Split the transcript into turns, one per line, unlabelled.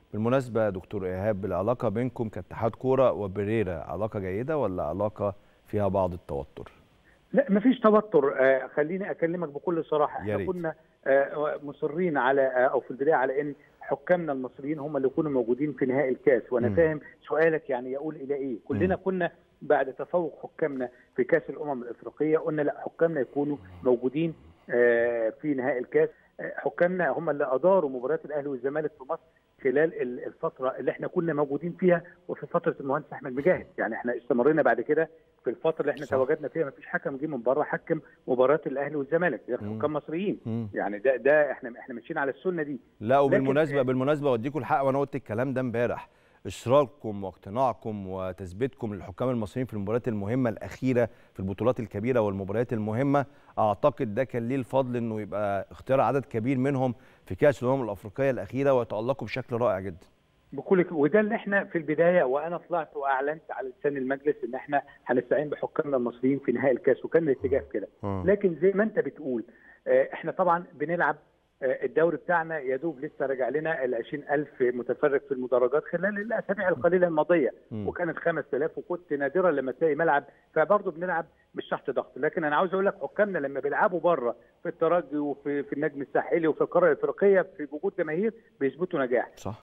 بالمناسبه يا دكتور ايهاب العلاقه بينكم كاتحاد كوره وبريرا علاقه جيده ولا علاقه فيها بعض التوتر
لا مفيش توتر آه خليني اكلمك بكل صراحه
يا
احنا
ريت.
كنا آه مصرين على آه او في البدايه على ان حكامنا المصريين هم اللي يكونوا موجودين في نهائي الكاس وانا
مم.
فاهم سؤالك يعني يقول الى ايه كلنا
مم.
كنا بعد تفوق حكامنا في كاس الامم الافريقيه قلنا لا حكامنا يكونوا موجودين آه في نهائي الكاس آه حكامنا هم اللي اداروا مباريات الاهلي والزمالك في مصر خلال ال- الفتره اللي احنا كنا موجودين فيها وفي فتره المهندس احمد مجاهد يعني احنا استمرينا بعد كده في الفتره اللي احنا
صح.
تواجدنا فيها ما فيش حكم جه من بره حكم مباراه الاهلي والزمالك غير
مم.
حكام مصريين
مم.
يعني ده ده احنا احنا ماشيين على السنه دي
لا وبالمناسبه
لكن-
بالمناسبه اوديكم الحق وانا قلت الكلام ده امبارح اصراركم واقتناعكم وتثبيتكم للحكام المصريين في المباريات المهمه الاخيره في البطولات الكبيره والمباريات المهمه اعتقد ده كان ليه الفضل انه يبقى اختيار عدد كبير منهم في كاس الامم الافريقيه الاخيره ويتالقوا بشكل رائع جدا
بكل وده اللي احنا في البدايه وانا طلعت واعلنت على لسان المجلس ان احنا هنستعين بحكامنا المصريين في نهائي الكاس وكان الاتجاه في كده لكن زي ما انت بتقول آه، احنا طبعا بنلعب آه، الدوري بتاعنا يا دوب لسه راجع لنا ال 20000 متفرج في المدرجات خلال الاسابيع القليله الماضيه
مم.
وكانت 5000 وكنت نادرا لما تلاقي ملعب فبرضه بنلعب مش تحت ضغط لكن انا عاوز اقول لك حكامنا لما بيلعبوا بره في الترجي وفي في النجم الساحلي وفي القاره الافريقيه في وجود جماهير بيثبتوا نجاح
صح